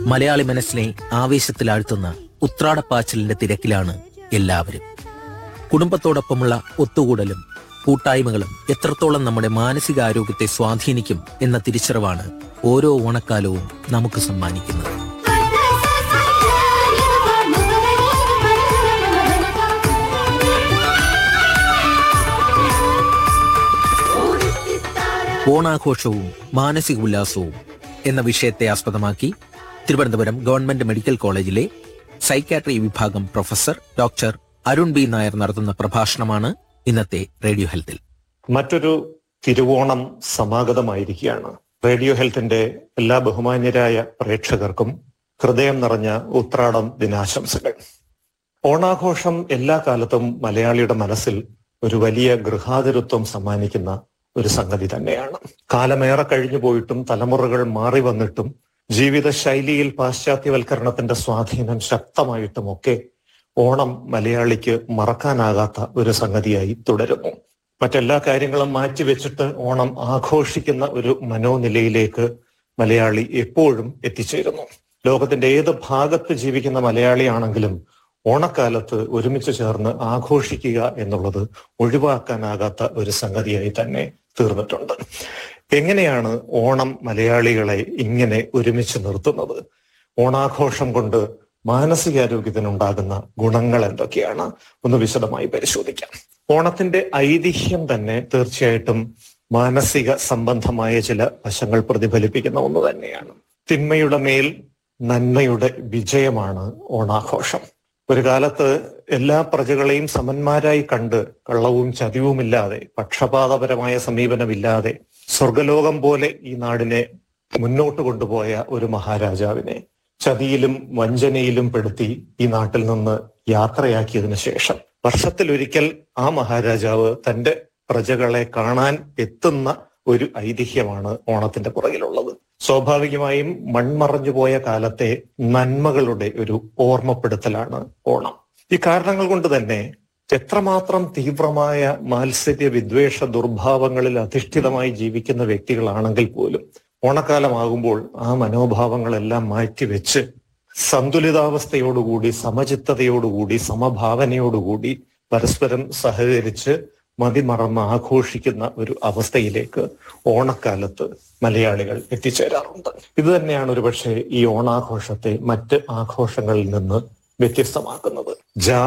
മലയാളി മനസ്സിനെ ആവേശത്തിലാഴ്ത്തുന്ന ഉത്രാടപ്പാച്ചിലിന്റെ തിരക്കിലാണ് എല്ലാവരും കുടുംബത്തോടൊപ്പമുള്ള ഒത്തുകൂടലും കൂട്ടായ്മകളും എത്രത്തോളം നമ്മുടെ മാനസികാരോഗ്യത്തെ സ്വാധീനിക്കും എന്ന തിരിച്ചറിവാണ് ഓരോ ഓണക്കാലവും നമുക്ക് സമ്മാനിക്കുന്നത് ഓണാഘോഷവും മാനസിക ഉല്ലാസവും എന്ന വിഷയത്തെ ആസ്പദമാക്കി തിരുവനന്തപുരം ഗവൺമെന്റ് മെഡിക്കൽ കോളേജിലെ സൈക്കാട്രി വിഭാഗം professor doctor Arun B Nair നടത്തുന്ന പ്രഭാഷണമാണ് ഇന്നത്തെ റേഡിയോ ഹെൽത്തിൽ മറ്റൊരു തിരുവോണം സമാഗതമായിരിക്കുകയാണ് റേഡിയോ ഹെൽത്തിന്റെ എല്ലാ ബഹുമാന്യരായ പ്രേക്ഷകർക്കും ഹൃദയം നിറഞ്ഞ ഉത്രാടം ദിനാശംസകൾ ഓണാഘോഷം എല്ലാ കാലത്തും മലയാളിയുടെ മനസ്സിൽ ഒരു വലിയ ഗൃഹാതിരത്വം സമ്മാനിക്കുന്ന ഒരു സംഗതി തന്നെയാണ് കാലമേറെ കഴിഞ്ഞു പോയിട്ടും തലമുറകൾ മാറി വന്നിട്ടും ജീവിത ശൈലിയിൽ പാശ്ചാത്യവൽക്കരണത്തിന്റെ സ്വാധീനം ശക്തമായിട്ടും ഒക്കെ ഓണം മലയാളിക്ക് മറക്കാനാകാത്ത ഒരു സംഗതിയായി തുടരുന്നു മറ്റെല്ലാ കാര്യങ്ങളും മാറ്റിവെച്ചിട്ട് ഓണം ആഘോഷിക്കുന്ന ഒരു മനോനിലയിലേക്ക് മലയാളി എപ്പോഴും എത്തിച്ചേരുന്നു ലോകത്തിന്റെ ഏത് ഭാഗത്ത് ജീവിക്കുന്ന മലയാളിയാണെങ്കിലും ഓണക്കാലത്ത് ഒരുമിച്ച് ചേർന്ന് ആഘോഷിക്കുക എന്നുള്ളത് ഒഴിവാക്കാനാകാത്ത ഒരു സംഗതിയായി തന്നെ തീർന്നിട്ടുണ്ട് എങ്ങനെയാണ് ഓണം മലയാളികളെ ഇങ്ങനെ ഒരുമിച്ച് നിർത്തുന്നത് ഓണാഘോഷം കൊണ്ട് മാനസികാരോഗ്യത്തിനുണ്ടാകുന്ന ഗുണങ്ങൾ എന്തൊക്കെയാണ് ഒന്ന് വിശദമായി പരിശോധിക്കാം ഓണത്തിന്റെ ഐതിഹ്യം തന്നെ തീർച്ചയായിട്ടും മാനസിക സംബന്ധമായ ചില വശങ്ങൾ പ്രതിഫലിപ്പിക്കുന്ന ഒന്ന് തന്നെയാണ് തിന്മയുടെ മേൽ നന്മയുടെ വിജയമാണ് ഓണാഘോഷം ഒരു കാലത്ത് എല്ലാ പ്രജകളെയും സമന്മാരായി കണ്ട് കള്ളവും ചതിവുമില്ലാതെ പക്ഷപാതപരമായ സമീപനമില്ലാതെ സ്വർഗലോകം പോലെ ഈ നാടിനെ മുന്നോട്ട് കൊണ്ടുപോയ ഒരു മഹാരാജാവിനെ ചതിയിലും വഞ്ചനയിലും പെടുത്തി ഈ നാട്ടിൽ നിന്ന് യാത്രയാക്കിയതിനു ശേഷം വർഷത്തിലൊരിക്കൽ ആ മഹാരാജാവ് തന്റെ പ്രജകളെ കാണാൻ എത്തുന്ന ഒരു ഐതിഹ്യമാണ് ഓണത്തിന്റെ പുറകിലുള്ളത് സ്വാഭാവികമായും മൺമറഞ്ഞു പോയ കാലത്തെ നന്മകളുടെ ഒരു ഓർമ്മപ്പെടുത്തലാണ് ഓണം ഈ കാരണങ്ങൾ കൊണ്ട് തന്നെ എത്രമാത്രം തീവ്രമായ മാത്സര്യ വിദ്വേഷ ദുർഭാവങ്ങളിൽ അധിഷ്ഠിതമായി ജീവിക്കുന്ന വ്യക്തികളാണെങ്കിൽ പോലും ഓണക്കാലമാകുമ്പോൾ ആ മനോഭാവങ്ങളെല്ലാം മാറ്റിവെച്ച് സന്തുലിതാവസ്ഥയോടുകൂടി സമചിത്തതയോടുകൂടി സമഭാവനയോടുകൂടി പരസ്പരം സഹകരിച്ച് മതിമറന്ന് ആഘോഷിക്കുന്ന ഒരു അവസ്ഥയിലേക്ക് ഓണക്കാലത്ത് മലയാളികൾ എത്തിച്ചേരാറുണ്ട് ഇത് തന്നെയാണ് ഒരുപക്ഷെ ഈ ഓണാഘോഷത്തെ മറ്റ് ആഘോഷങ്ങളിൽ നിന്ന് വ്യത്യസ്തമാക്കുന്നത് ജാ